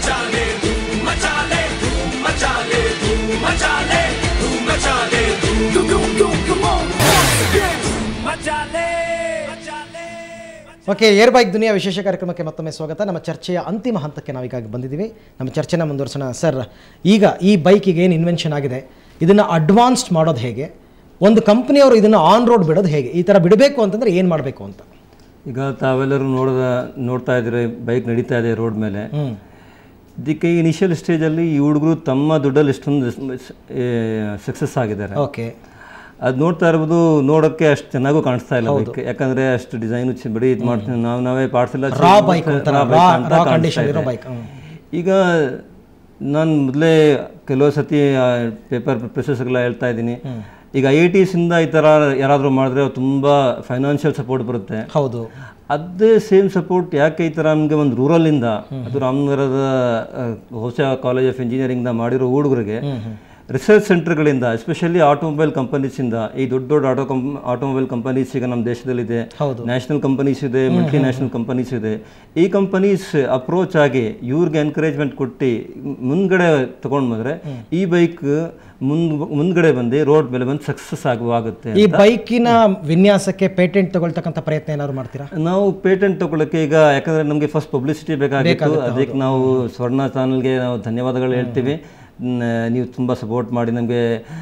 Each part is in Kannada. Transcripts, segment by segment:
ಓಕೆ ಏರ್ ಬೈಕ್ ದುನಿಯಾ ವಿಶೇಷ ಕಾರ್ಯಕ್ರಮಕ್ಕೆ ಮತ್ತೊಮ್ಮೆ ಸ್ವಾಗತ ನಮ್ಮ ಚರ್ಚೆಯ ಅಂತಿಮ ಹಂತಕ್ಕೆ ನಾವೀಗಾಗಿ ಬಂದಿದ್ದೀವಿ ನಮ್ಮ ಚರ್ಚೆನ ಮುಂದುವರ್ಸೋಣ ಸರ್ ಈಗ ಈ ಬೈಕಿಗೆ ಏನು ಇನ್ವೆನ್ಷನ್ ಆಗಿದೆ ಇದನ್ನು ಅಡ್ವಾನ್ಸ್ಡ್ ಮಾಡೋದು ಹೇಗೆ ಒಂದು ಕಂಪ್ನಿಯವರು ಇದನ್ನು ಆನ್ ರೋಡ್ ಬಿಡೋದು ಹೇಗೆ ಈ ಥರ ಬಿಡಬೇಕು ಅಂತಂದರೆ ಏನು ಮಾಡಬೇಕು ಅಂತ ಈಗ ತಾವೆಲ್ಲರೂ ನೋಡಿದ ನೋಡ್ತಾ ಇದ್ರೆ ಬೈಕ್ ನಡೀತಾ ಇದೆ ರೋಡ್ ಮೇಲೆ ಇದಕ್ಕೆ ಇನಿಷಿಯಲ್ ಸ್ಟೇಜಲ್ಲಿ ಈ ಹುಡುಗರು ತಮ್ಮ ದುಡ್ಡಲ್ಲಿ ಎಷ್ಟೊಂದು ಸಕ್ಸಸ್ ಆಗಿದ್ದಾರೆ ಓಕೆ ಅದು ನೋಡ್ತಾ ಇರ್ಬೋದು ನೋಡೋಕ್ಕೆ ಅಷ್ಟು ಚೆನ್ನಾಗೂ ಕಾಣಿಸ್ತಾ ಇಲ್ಲ ಬೈಕ್ ಯಾಕಂದ್ರೆ ಅಷ್ಟು ಡಿಸೈನು ಬಿಡಿ ಇದು ಮಾಡ್ತೀವಿ ನಾವು ನಾವೇ ಪಾರ್ಟ್ಸ್ ಎಲ್ಲ ರಾ change ಬೈಕ್ ಮಾಡ್ತಾ- ಒಂಥರ raw bike ರಾ ಅಂತ ರಾ ಕಾಣಿಸ್ತಾ ಕಂಡೀಷನ್ ಇರೋ ಇದೆ. ಬೈಕ್ ಈಗ ನಾನು ಮೊದಲೇ ಕೆಲವು ಸತಿ ಪೇಪರ್ ಪ್ರೆಸಸ್ಗೆಲ್ಲ ಹೇಳ್ತಾ ಇದ್ದೀನಿ ಈಗ ಐ ಟಿ ಸಿಂದ ಈ ಥರ ಯಾರಾದರೂ ಮಾಡಿದ್ರೆ ತುಂಬ ಫೈನಾನ್ಷಿಯಲ್ ಸಪೋರ್ಟ್ ಬರುತ್ತೆ ಹೌದು ಅದೇ ಸೇಮ್ ಸಪೋರ್ಟ್ ಯಾಕೆ ಈ ಥರ ನಮಗೆ ಒಂದು ರೂರಲಿಂದ ಅದು ರಾಮನಗರದ ಆ, ಹೊಸ ಕಾಲೇಜ್ ಆಫ್ ಇಂಜಿನಿಯರಿಂಗ್ನ ಮಾಡಿರೋ ಹುಡುಗರಿಗೆ ರಿಸರ್ಚ್ ಸೆಂಟರ್ಗಳಿಂದ ಎಸ್ಪೆಷಲಿ ಆಟೋಮೊಬೈಲ್ ಕಂಪನೀಸಿಂದ ಈ ದೊಡ್ಡ ದೊಡ್ಡ ಆಟೋ ಕಂ ಆಟೋಮೊಬೈಲ್ ಕಂಪನೀಸ್ ಈಗ ನಮ್ಮ ದೇಶದಲ್ಲಿದೆ ಹೌದು. ನ್ಯಾಷನಲ್ ಕಂಪನೀಸ್ ಇದೆ ಮಲ್ಟಿ ನ್ಯಾಷನಲ್ ಕಂಪನೀಸ್ ಇದೆ ಈ ಕಂಪನೀಸ್ ಅಪ್ರೋಚ್ ಆಗಿ ಇವ್ರಿಗೆ ಎನ್ಕರೇಜ್ಮೆಂಟ್ ಕೊಟ್ಟು ಮುಂದ್ಗಡೆ ತಗೊಂಡು ಬಂದರೆ ಈ ಬೈಕ್ ಮುಂದ್ ಮುಂದ್ಗಡೆ ಬಂದು ರೋಡ್ ಮೇಲೆ ಬಂದು ಸಕ್ಸಸ್ ಆಗುವಾಗುತ್ತೆ ಈ ಬೈಕಿನ ವಿನ್ಯಾಸಕ್ಕೆ ಪೇಟೆಂಟ್ ತಗೊಳ್ತಕ್ಕಂಥ ಪ್ರಯತ್ನ ಏನಾದ್ರು ಮಾಡ್ತೀರಾ ನಾವು ಪೇಟೆಂಟ್ ತಗೊಳ್ಳಕ್ಕೆ ಈಗ ಯಾಕಂದ್ರೆ ನಮಗೆ ಫಸ್ಟ್ ಪಬ್ಲಿಸಿಟಿ ಬೇಕಾಗಿತ್ತು ಅದಕ್ಕೆ ನಾವು ಸ್ವರ್ಣ ಚಾನಲ್ಗೆ ನಾವು ಧನ್ಯವಾದಗಳು ಹೇಳ್ತೀವಿ ನ- ನೀವು ತುಂಬ ಸಪೋರ್ಟ್ ಮಾಡಿ ನಮಗೆ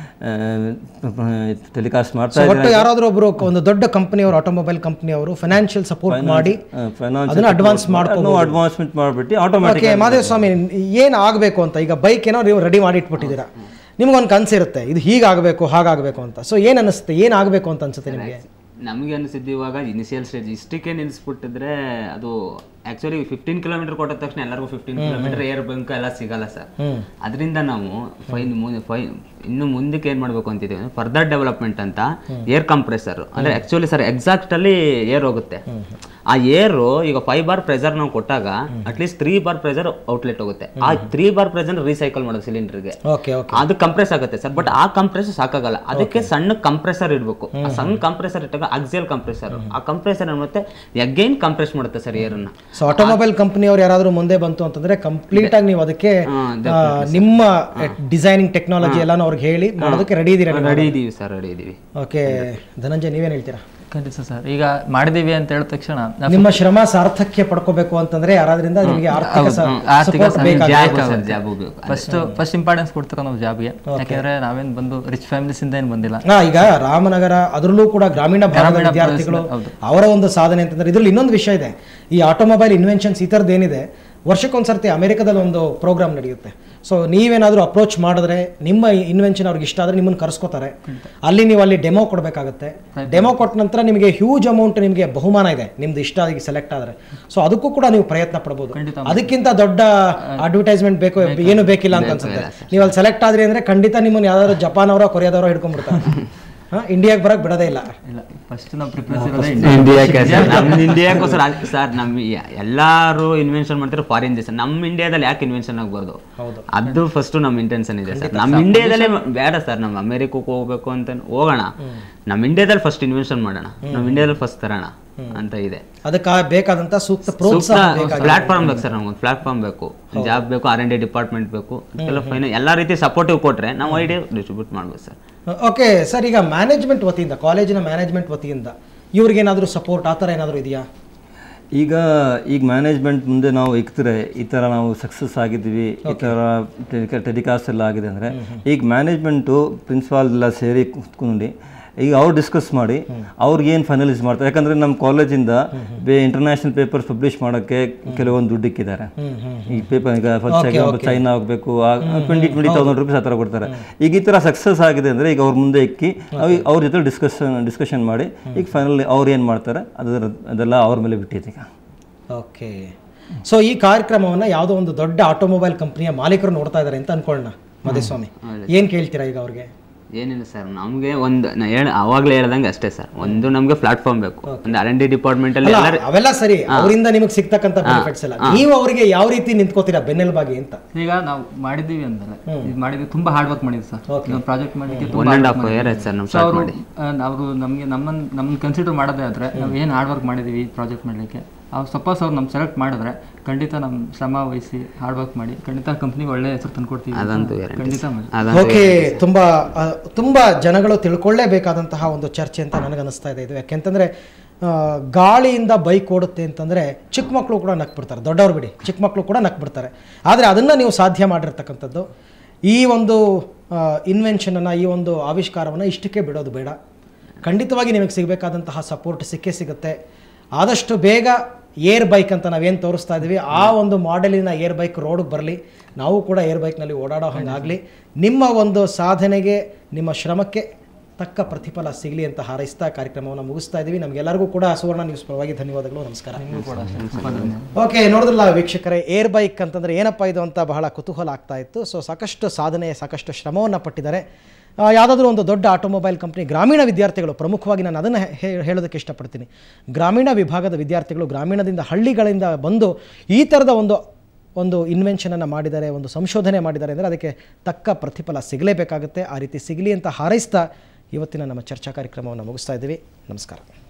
ಟೆಲಿಕಾಸ್ಟ್ ಮಾಡ್ತಾ ಒಟ್ಟು ಯಾರಾದರೂ ಒಬ್ರು ಒಂದು ದೊಡ್ಡ ಕಂಪನಿಯವರು ಆಟೋಮೊಬೈಲ್ ಕಂಪನಿಯವರು ಫೈನಾನ್ಷಿಯಲ್ ಸಪೋರ್ಟ್ ಮಾಡಿ ಅದನ್ನ advance ನಾವು ಅಡ್ವಾನ್ಸ್ಮೆಂಟ್ ಮಾಡಿಬಿಟ್ಟು ಆಟೋಮ್ಯಾಟಿಕ್ ಓಕೆ ಮಾದೇವ ಸ್ವಾಮಿ ಏನು ಆಗಬೇಕು ಅಂತ ಈಗ ಬೈಕ್ ಏನೋ ನೀವು ರೆಡಿ ಮಾಡಿ ಇಟ್ಬಿಟ್ಟಿದ್ದೀರಾ ನಿಮ್ಗೊಂದು ಕನಸಿರುತ್ತೆ ಇದು ಹೀಗಾಗಬೇಕು ಹಾಗಾಗಬೇಕು ಅಂತ ಸೊ ಏನು ಅನಿಸುತ್ತೆ ಏನು ಆಗಬೇಕು ಅಂತ ಅನ್ಸುತ್ತೆ ನಿಮಗೆ ನಮಗೆ ಅನಿಸಿದ್ದು ಇವಾಗ ಇನಿಷಿಯಲ್ ಸ್ಟೇಜ್ ಇಷ್ಟಕ್ಕೆ ನಿಲ್ಲಿಸ್ಬಿಟ್ಟಿದ್ರೆ ಅದು ಆಕ್ಚುಲಿ ಫಿಫ್ಟೀನ್ ಕಿಲೋಮೀಟರ್ ಕೊಟ್ಟ ತಕ್ಷಣ ಎಲ್ಲರಿಗೂ ಫಿಫ್ಟೀನ್ ಕಿಲೋಮೀಟರ್ ಏರ್ ಬಂಕ್ ಎಲ್ಲ ಸಿಗಲ್ಲ ಸರ್ ಅದರಿಂದ ನಾವು ಫೈನ್ ಫೈ ಇನ್ನು ಮುಂದಕ್ಕೆ ಏನ್ ಮಾಡ್ಬೇಕು ಅಂತಿದ್ದೀವಿ ಫರ್ದರ್ ಡೆವಲಪ್ಮೆಂಟ್ ಅಂತ ಏರ್ ಕಂಪ್ರೆಸರ್ ಅಂದ್ರೆ ಆಕ್ಚುಲಿ ಸರ್ ಎಕ್ಸಾಕ್ಟ್ ಅಲ್ಲಿ ಏರ್ ಹೋಗುತ್ತೆ ಆ ಏರು ಈಗ ಫೈವ್ ಬಾರ್ ಪ್ರೆಸರ್ ನಾವು ಕೊಟ್ಟಾಗ at least three bar pressure outlet ಹೋಗುತ್ತೆ ಆ ತ್ರೀ ಬಾರ್ ಪ್ರೆಸರ್ ರೀಸೈಕಲ್ ಮಾಡೋದು ಸಿಲಿಂಡರ್ಗೆ ಓಕೆ ಓಕೆ ಅದು ಕಂಪ್ರೆಸ್ ಆಗುತ್ತೆ ಸರ್ ಬಟ್ ಆ ಕಂಪ್ರೆಸರ್ ಸಾಕಾಗಲ್ಲ ಅದಕ್ಕೆ ಸಣ್ಣ ಕಂಪ್ರೆಸರ್ ಇಡಬೇಕು ಆ ಸಣ್ಣ ಕಂಪ್ರೆಸರ್ ಇಟ್ಟಾಗ ಅಕ್ಸಿಯಲ್ ಕಂಪ್ರೆಸರ್ ಆ ಕಂಪ್ರೆಸರ್ ಮತ್ತೆ ಅಗೈನ್ ಕಂಪ್ರೆಸ್ ಮಾಡುತ್ತೆ ಸರ್ ಏರನ್ನ ಸೊ ಆಟೋಮೊಬೈಲ್ ಕಂಪನಿಯವರು ಯಾರಾದರೂ ಮುಂದೆ ಬಂತು ಅಂತಂದ್ರೆ ಕಂಪ್ಲೀಟ್ ಆಗಿ ನೀವು ಅದಕ್ಕೆ ಆ, ನಿಮ್ಮ ಡಿಸೈನಿಂಗ್ ಟೆಕ್ನಾಲಜಿ ಎಲ್ಲಾನು ಅವ್ರಿಗೆ ಹೇಳಿ ಮಾಡೋದಕ್ಕೆ ರೆಡಿ ಇದ್ದೀರಾ ನೀವು? ರೆಡಿ ಇದೀವಿ ಸರ್ ರೆಡಿ ಇದೀವಿ ಓಕೆ ಧನಂಜಯ್ ನೀವೇನು ಹೇಳ್ತೀರಾ ಖಂಡಿತ ಸರ್ ಈಗ ಮಾಡಿದೀವಿ ಅಂತ ಹೇಳಿದ ತಕ್ಷಣ ನಾವು ನಿಮ್ಮ ಶ್ರಮ ಸಾರ್ಥಕ್ಯ ಪಡ್ಕೋಬೇಕು ಅಂತಂದ್ರೆ ಯಾರಾದ್ರಿಂದ ನಿಮಗೆ ಆರ್ಥಿಕ ಸ- ಆರ್ಥಿಕ support ಬೇಕಾಗುತ್ತೆ. ಸರ್ ಜಾಬ್ ಬೇಕು ಫಸ್ಟ್ ಫಸ್ಟ್ ಇಂಪಾರ್ಟೆನ್ಸ್ ಕೊಡ್ತಾರೆ ನಾವು ಜಾಬ್ಗೆ ಯಾಕೆಂದ್ರೆ ನಾವೇನ್ ಬಂದು ರಿಚ್ ಫ್ಯಾಮಿಲೀಸ್ ಇಂದ ಏನ್ ಬಂದಿಲ್ಲ ಹಾ ಈಗ ರಾಮನಗರ ಅದರಲ್ಲೂ ಕೂಡ ಗ್ರಾಮೀಣ ಭಾಗದ ವಿದ್ಯಾರ್ಥಿಗಳು ಅವರ ಒಂದು ಸಾಧನೆ ಅಂತಂದ್ರೆ ಇದ್ರಲ್ಲಿ ಇನ್ನೊಂದು ವಿಷಯ ಇದೆ ಈ ಆಟೋಮೊಬೈಲ್ ಇನ್ವೆನ್ಷನ್ಸ್ ಈ ಥರದ್ದು ಏನಿದೆ ವರ್ಷಕ್ಕೊಂದ್ಸರ್ತಿ ಅಮೆರಿಕದಲ್ಲಿ ಒಂದು ಪ್ರೋಗ್ರಾಮ್ ನಡೆಯುತ್ತೆ ಸೊ ನೀವೇನಾದರೂ ಅಪ್ರೋಚ್ ಮಾಡಿದ್ರೆ ನಿಮ್ಮ ಇನ್ವೆನ್ಷನ್ ಅವ್ರಿಗೆ ಇಷ್ಟ ಆದರೆ ನಿಮ್ಮನ್ನು ಕರೆಸ್ಕೋತಾರೆ ಅಲ್ಲಿ ನೀವು ಅಲ್ಲಿ ಡೆಮೋ ಕೊಡಬೇಕಾಗುತ್ತೆ ಡೆಮೋ ಕೊಟ್ಟ ನಂತರ ನಿಮಗೆ ಹ್ಯೂಜ್ ಅಮೌಂಟ್ ನಿಮಗೆ ಬಹುಮಾನ ಇದೆ ನಿಮ್ದು ಇಷ್ಟ ಆಗಿ ಸೆಲೆಕ್ಟ್ ಆದರೆ ಸೊ ಅದಕ್ಕೂ ಕೂಡ ನೀವು ಪ್ರಯತ್ನ ಪಡ್ಬೋದು ಅದಕ್ಕಿಂತ ದೊಡ್ಡ ಅಡ್ವರ್ಟೈಸ್ಮೆಂಟ್ ಬೇಕು ಏನು ಬೇಕಿಲ್ಲ ಅಂತ ಅನ್ಸುತ್ತೆ ನೀವು ಅಲ್ಲಿ ಸೆಲೆಕ್ಟ್ ಆದ್ರಿ ಅಂದ್ರೆ ಖಂಡಿತ ನಿಮ್ಮನ್ನು ಯಾವ್ದಾದ್ರು ಜಪಾನ್ ಅವರೋ ಕೊರಿಯಾದವರೋ ಹಿಡ್ಕೊಂಡ್ಬಿಡ್ತಾರೆ ಹಾಂ ಇಂಡಿಯಾಗೆ ಬರಕ್ಕೆ ಬಿಡೋದೇ ಇಲ್ಲ ಇಲ್ಲ ಫಸ್ಟ್ ನಾವು ಪ್ರಿಪೇರ್ಸ್ ಇರೋದೇ ಇಂಡಿಯಾಕ್ಕೆ ನಮ್ಮ ಇಂಡಿಯಾಕ್ಕೋಸ್ಕರ ಸರ್ ನಮ್ಮ ಎಲ್ಲಾರು ಇನ್ವೆನ್ಷನ್ ಮಾಡ್ತಾರೆ ಫಾರಿನ್ ದೇಶ ನಮ್ಮ ಇಂಡಿಯಾದಲ್ಲಿ ಯಾಕೆ ಇನ್ವೆನ್ಷನ್ ಆಗಬಾರ್ದು ಅದು ಫಸ್ಟ್ ನಮ್ಮ ಇಂಟೆನ್ಷನ್ ಇದೆ ಸರ್ ನಮ್ಮ ಇಂಡಿಯಾದಲ್ಲೇ ಬೇಡ ಸರ್ ನಮ್ಮ ಅಮೆರಿಕಕ್ಕೆ ಹೋಗ್ಬೇಕು ಅಂತ ಹೋಗೋಣ ನಮ್ಮ ಇಂಡಿಯಾದಲ್ಲಿ ಫಸ್ಟ್ ಇನ್ವೆನ್ಷನ್ ಮಾಡೋಣ ನಮ್ಮ ಇಂಡಿಯಾದಲ್ಲಿ ಫಸ್ಟ್ ತರೋಣ ಅಂತ ಇದೆ ಅದಕ್ಕೆ ಬೇಕಾದಂತ ಸೂಕ್ತ ಪ್ರೋತ್ಸಾಹ ಬೇಕಾಗಿದೆ ಪ್ಲಾಟ್ಫಾರ್ಮ್ ಬೇಕು ಸರ್ ನಮ್ಗೆ ಪ್ಲಾಟ್ಫಾರ್ಮ್ ಬೇಕು ಜಾಬ್ ಬೇಕು ಆರ್ ಎನ್ ಡಿ ಡಿಪಾರ್ಟ್ಮೆಂಟ್ ಬೇಕು ಎಲ್ಲ ಫೈನ್ ಎಲ್ಲ ರೀತಿ ಸಪೋರ್ಟಿವ್ ಕೊಟ್ರೆ ನಾವು ಐಡಿಯಾ ಡಿಸ್ಟ್ರಿಬ್ಯೂಟ್ ಮಾಡ್ಬೋದು ಸರ್ ಓಕೆ ಸರ್ ಈಗ ಮ್ಯಾನೇಜ್ಮೆಂಟ್ ವತಿಯಿಂದ ಕಾಲೇಜಿನ ಮ್ಯಾನೇಜ್ಮೆಂಟ್ ವತಿಯಿಂದ ಇವ್ರಿಗೇನಾದರೂ ಸಪೋರ್ಟ್ ಆ ಥರ ಏನಾದರೂ ಇದೆಯಾ ಈಗ ಈಗ ಮ್ಯಾನೇಜ್ಮೆಂಟ್ ಮುಂದೆ ನಾವು ಇಕ್ತಾರೆ ಈ ಥರ ನಾವು ಸಕ್ಸಸ್ ಆಗಿದ್ದೀವಿ ಈ ಥರ ಟೆಲಿಕಾಸ್ಟ್ ಎಲ್ಲ ಆಗಿದೆ ಅಂದರೆ ಈಗ ಮ್ಯಾನೇಜ್ಮೆಂಟು ಪ್ರಿನ್ಸಿಪಾಲ್ ಎಲ್ಲ ಸೇರಿ ಕೂತ್ಕೊಂಡು ಈಗ ಅವ್ರು ಡಿಸ್ಕಸ್ ಮಾಡಿ ಅವ್ರಿಗೆ ಏನು ಫೈನಲೈಸ್ ಮಾಡ್ತಾರೆ ಯಾಕಂದರೆ ನಮ್ಮ ಕಾಲೇಜಿಂದ ಬೇ ಇಂಟರ್ನ್ಯಾಷನಲ್ ಪೇಪರ್ಸ್ ಪಬ್ಲಿಷ್ ಮಾಡೋಕ್ಕೆ ಕೆಲವೊಂದು ದುಡ್ಡು ಇಕ್ಕಿದ್ದಾರೆ ಈ ಪೇಪರ್ ಈಗ ಫಸ್ಟ್ ಎಕ್ಸಾಂಪಲ್ ಚೈನಾ ಹೋಗಬೇಕು ಟ್ವೆಂಟಿ ಟ್ವೆಂಟಿ ತೌಸಂಡ್ ರುಪೀಸ್ ಆ ಥರ ಕೊಡ್ತಾರೆ ಈಗ ಈ ಥರ ಸಕ್ಸಸ್ ಆಗಿದೆ ಅಂದರೆ ಈಗ ಅವ್ರ ಮುಂದೆ ಇಕ್ಕಿ ಅವ್ರಿಗೆ ಅವ್ರ ಜೊತೆ ಡಿಸ್ಕಷನ್ ಡಿಸ್ಕಷನ್ ಮಾಡಿ ಈಗ ಫೈನಲ್ ಅವ್ರು ಏನು ಮಾಡ್ತಾರೆ ಅದರ ಅದೆಲ್ಲ ಅವ್ರ ಮೇಲೆ ಬಿಟ್ಟಿದೆ ಈಗ ಓಕೆ ಸೊ ಈ ಕಾರ್ಯಕ್ರಮವನ್ನು ಯಾವುದೋ ಒಂದು ದೊಡ್ಡ ಆಟೋಮೊಬೈಲ್ ಕಂಪ್ನಿಯ ಮಾಲೀಕರು ನೋಡ್ತಾ ಇದ್ದಾರೆ ಅಂತ ಅನ್ಕೊಳ್ಳೋಣ ಮಧುಸ್ವಾಮಿ ಏನು ಕೇಳ್ತೀರಾ ಈಗ ಅವ್ರಿಗೆ ಏನಿಲ್ಲ ಸರ್ ನಮಗೆ ಒಂದು ನಾ ಹೇಳ ಅವಾಗಲೇ ಹೇಳ್ದಂಗೆ ಅಷ್ಟೇ ಸರ್ ಒಂದು ನಮಗೆ ಪ್ಲಾಟ್ಫಾರ್ಮ್ ಬೇಕು ಒಂದು ಆರ್ ಎನ್ ಡಿ ಡಿಪಾರ್ಟ್ಮೆಂಟ್ ಅಲ್ಲಿ ಅಲ್ಲ, ಎಲ್ಲ ಅವೆಲ್ಲ ಸರಿ ಅವರಿಂದ ನಿಮಗೆ ಸಿಗ್ತಕ್ಕಂಥ ಬೆನಿಫಿಟ್ಸ್ ಎಲ್ಲ ನೀವು ಅವರಿಗೆ ಯಾವ ರೀತಿ ನಿಂತ್ಕೋತೀರಾ ಬೆನ್ನೆಲುಬಾಗಿ ಅಂತ ಈಗ ನಾವು ಮಾಡಿದ್ದೀವಿ ಅಂದಲ್ಲ ಇದು ಮಾಡಿದ್ವಿ ತುಂಬಾ ಹಾರ್ಡ್ ವರ್ಕ್ ಮಾಡಿದ್ವಿ ಸರ್ ನಾವು ಪ್ರಾಜೆಕ್ಟ್ ಮಾಡಿದ್ವಿ ಒನ್ ತುಂಬಾ ಆ್ಯಂಡ್ ಹಾಫ್ ಇಯರ್ ಆಯ್ತು ಸರ್ ನಮ್ಮ ಸ್ಟಾರ್ಟ್ ಮಾಡಿ ಅವರು ನಮಗೆ ನಮ್ಮನ್ನ ನಮ್ಮನ್ನ ಕನ್ಸಿಡರ್ ಮಾಡೋದೇ ಆದ್ರೆ ನಾವು ಏನು ಹಾರ್ಡ್ ವರ್ಕ್ ಮಾಡಿದೀವಿ ಈ ಪ್ರಾಜೆಕ್ಟ್ ಮಾಡಲಿಕ್ಕೆ ಅವ್ರು ಸಪೋಸ್ ಅವ್ರು ನಮ್ಮ ಸೆಲೆಕ್ಟ್ ಮಾಡಿದ್ರೆ ಖಂಡಿತ ನಮ್ಮ ಶ್ರಮ ವಹಿಸಿ ಹಾರ್ಡ್ ವರ್ಕ್ ಮಾಡಿ ಖಂಡಿತ ಕಂಪ್ನಿಗೆ ಒಳ್ಳೆ ಹೆಸರು ತಂದ್ಕೊಡ್ತೀವಿ ಅಂತ ಅದಂತೂ guarantee. ಖಂಡಿತ ಮಾಡಿ ಅದಂತೂ ಓಕೆ ತುಂಬಾ ಆ, ತುಂಬಾ ಜನಗಳು ತಿಳ್ಕೊಳ್ಳೇಬೇಕಾದಂತಹ ಒಂದು ಚರ್ಚೆ ಅಂತ ನನಗನ್ನಿಸ್ತಾ ಇದೆ ಇದು ಯಾಕೆಂತಂದ್ರೆ ಆ, ಗಾಳಿಯಿಂದ ಬೈಕ್ ಓಡುತ್ತೆ ಅಂತಂದ್ರೆ ಚಿಕ್ಕ ಮಕ್ಕಳು ಕೂಡ ನಕ್ಬಿಡ್ತಾರೆ ದೊಡ್ಡವ್ರು ಬಿಡಿ ಚಿಕ್ಕ ಮಕ್ಕಳು ಕೂಡ ನಕ್ಬಿಡ್ತಾರೆ ಆದರೆ ಅದನ್ನ ನೀವು ಸಾಧ್ಯ ಮಾಡಿರ್ತಕ್ಕಂಥದ್ದು ಈ ಒಂದು ಇನ್ವೆನ್ಷನನ್ನು ಈ ಒಂದು ಆವಿಷ್ಕಾರವನ್ನು ಇಷ್ಟಕ್ಕೆ ಬಿಡೋದು ಬೇಡ ಖಂಡಿತವಾಗಿ ನಿಮಗೆ ಸಿಗಬೇಕಾದಂತಹ ಸಪೋರ್ಟ್ ಸಿಕ್ಕೇ ಸಿಗುತ್ತೆ ಆದಷ್ಟು ಬೇಗ ಏರ್ ಬೈಕ್ ಅಂತ ನಾವೇನು ತೋರಿಸ್ತಾ ಇದ್ದೀವಿ ಆ ಒಂದು ಮಾಡೆಲಿನ ಏರ್ ಬೈಕ್ ರೋಡ್ಗೆ ಬರಲಿ ನಾವು ಕೂಡ ಏರ್ ಬೈಕ್ನಲ್ಲಿ ಓಡಾಡೋ ಹಾಗಾಗಲಿ ನಿಮ್ಮ ಒಂದು ಸಾಧನೆಗೆ ನಿಮ್ಮ ಶ್ರಮಕ್ಕೆ ತಕ್ಕ ಪ್ರತಿಫಲ ಸಿಗಲಿ ಅಂತ ಹಾರೈಸ್ತಾ ಕಾರ್ಯಕ್ರಮವನ್ನು ಮುಗಿಸ್ತಾ ಇದ್ದೀವಿ ನಮಗೆಲ್ಲರಿಗೂ ಕೂಡ ಸುವರ್ಣ ನ್ಯೂಸ್ ಪರವಾಗಿ ಧನ್ಯವಾದಗಳು ನಮಸ್ಕಾರ ಓಕೆ ನೋಡಿದ್ರಲ್ಲ ವೀಕ್ಷಕರೇ ಏರ್ ಬೈಕ್ ಅಂತಂದ್ರೆ ಏನಪ್ಪ ಇದು ಅಂತ ಬಹಳ ಕುತೂಹಲ ಆಗ್ತಾ ಇತ್ತು ಸೊ ಸಾಕಷ್ಟು ಸಾಧನೆ ಸಾಕಷ್ಟು ಶ್ರಮವನ್ನು ಪಟ್ಟಿದ್ದಾರೆ ಆ, ಯಾವುದಾದ್ರೂ ಒಂದು ದೊಡ್ಡ ಆಟೋಮೊಬೈಲ್ ಕಂಪ್ನಿ ಗ್ರಾಮೀಣ ವಿದ್ಯಾರ್ಥಿಗಳು ಪ್ರಮುಖವಾಗಿ ನಾನು ಅದನ್ನು ಹೇಳೋದಕ್ಕೆ ಇಷ್ಟಪಡ್ತೀನಿ ಗ್ರಾಮೀಣ ವಿಭಾಗದ ವಿದ್ಯಾರ್ಥಿಗಳು ಗ್ರಾಮೀಣದಿಂದ ಹಳ್ಳಿಗಳಿಂದ ಬಂದು ಈ ಥರದ ಒಂದು ಒಂದು ಇನ್ವೆನ್ಷನನ್ನು ಮಾಡಿದ್ದಾರೆ ಒಂದು ಸಂಶೋಧನೆ ಮಾಡಿದ್ದಾರೆ ಅಂದರೆ ಅದಕ್ಕೆ ತಕ್ಕ ಪ್ರತಿಫಲ ಸಿಗಲೇಬೇಕಾಗುತ್ತೆ ಆ ರೀತಿ ಸಿಗಲಿ ಅಂತ ಹಾರೈಸ್ತಾ ಇವತ್ತಿನ ನಮ್ಮ ಚರ್ಚಾ ಕಾರ್ಯಕ್ರಮವನ್ನು ಮುಗಿಸ್ತಾ ಇದ್ದೀವಿ ನಮಸ್ಕಾರ